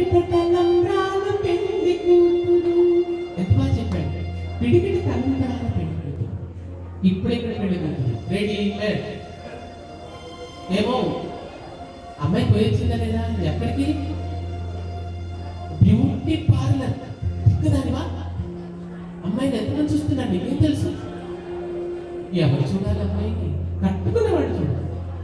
పిడికిట తలంబ్రాల పెళ్లి కూతురు ఎంత బాగా చెప్పాడు పిడికిట తలంబ్రాల పెళ్లి కూతురు ఇప్పుడు ఎక్కడ పెళ్లి కూతురు రెడీ ఏమో అమ్మాయి పోయొచ్చిందా లేదా ఎక్కడికి బ్యూటీ పార్లర్ దానివా అమ్మాయిని ఎంతమంది చూస్తున్నాడు నీకేం తెలుసు ఎవరు చూడాలి అమ్మాయిని కట్టుకునేవాడు చూడాలి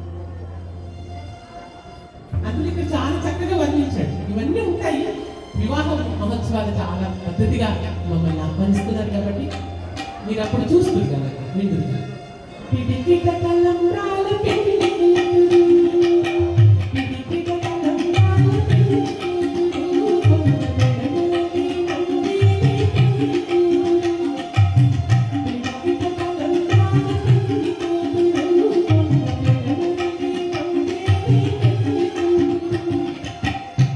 అందులో ఇక్కడ చాలా చక్కగా వర్ణించాడు ఇవన్నీ ఉంటాయి వివాహ మహోత్సవాలు చాలా పద్ధతిగా మమ్మల్ని ఆహ్వానిస్తున్నారు కాబట్టి మీరు అప్పుడు చూస్తుంది కదా వింటుంది పిడికిట తలంబ్రాల పెళ్లి కూతురు. పిడికిట తలంబ్రాల పెళ్లి కూతురు. కొండమెడలోని నందిని పెళ్లి కూతురు. పిడికిట తలంబ్రాల పెళ్లి కూతురు. కొండమెడలోని నందిని పెళ్లి కూతురు.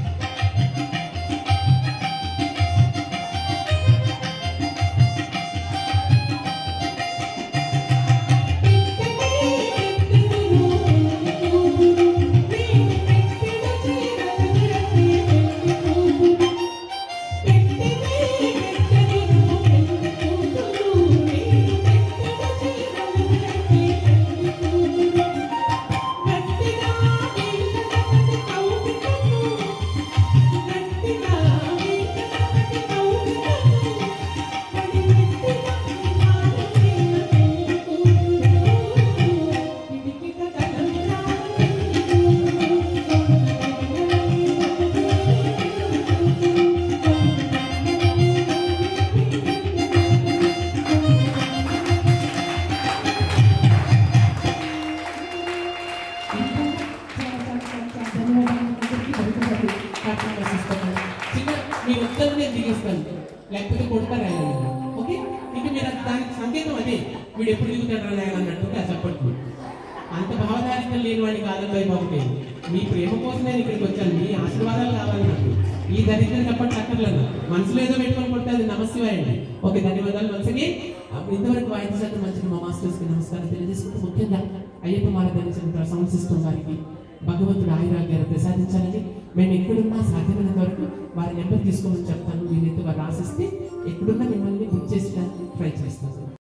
మీ ఉత్తరం నేను దిగేస్తాను లేకపోతే కొడతారు ఆయన ఓకే ఇంకా మీరు అది దానికి సంకేతం అదే వీడు ఎప్పుడు దిగుతాడు ఆయన అన్నట్టు ఆ చెప్పట్టు అంత భావదారితం లేని వాడిని కాదంలో బాబుకి మీ ప్రేమ కోసం నేను ఇక్కడికి వచ్చాను మీ ఆశీర్వాదాలు కావాలి నాకు ఈ దరిద్రం చెప్పండి చక్కర్లేదు మనసులో ఏదో పెట్టుకొని కొడితే అది నమస్వాయండి ఓకే ధన్యవాదాలు మనసుకి ఇంతవరకు వాయించాక మంచిగా మా మాస్టర్స్ కి నమస్కారం తెలియజేసుకుంటూ ముఖ్యంగా అయ్యప్ప మారదర్శన సౌండ్ సిస్టమ్ వారికి భగవంతుడు ఆయురాగ్యాలు ప్రసాదించాలని మేము ఎక్కడున్నా సాధ్యమైనంత వరకు వారి నెంబర్ తీసుకోమని చెప్తాను వీలైతే వారు రాసిస్తే ఎక్కడున్నా మిమ్మల్ని బుక్ చేసడానికి ట్రై చేస్తాను